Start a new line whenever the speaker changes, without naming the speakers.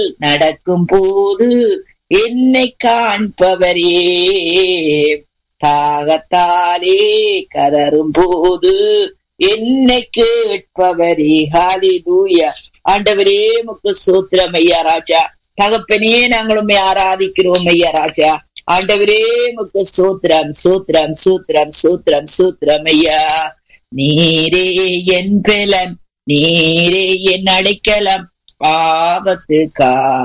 நடக்கும் போது என்னை காண்பவரே தாகத்தாலே கதரும் போது என்னை கேட்பவரே ஹாலிதூயா ஆண்டவரே முக்கு சூத்திரம் ஐயா ராஜா தகப்பனே நாங்கள் உண்மை ஆராதிக்கிறோம் ஐயா ராஜா ஆண்டவரே முக்கு சூத்திரம் சூத்திரம் சூத்திரம் சூத்திரம் சூத்திரம் ஐயா நீரே என் பெலன் நீரே என் அடைக்கலம் ஆபத்து கா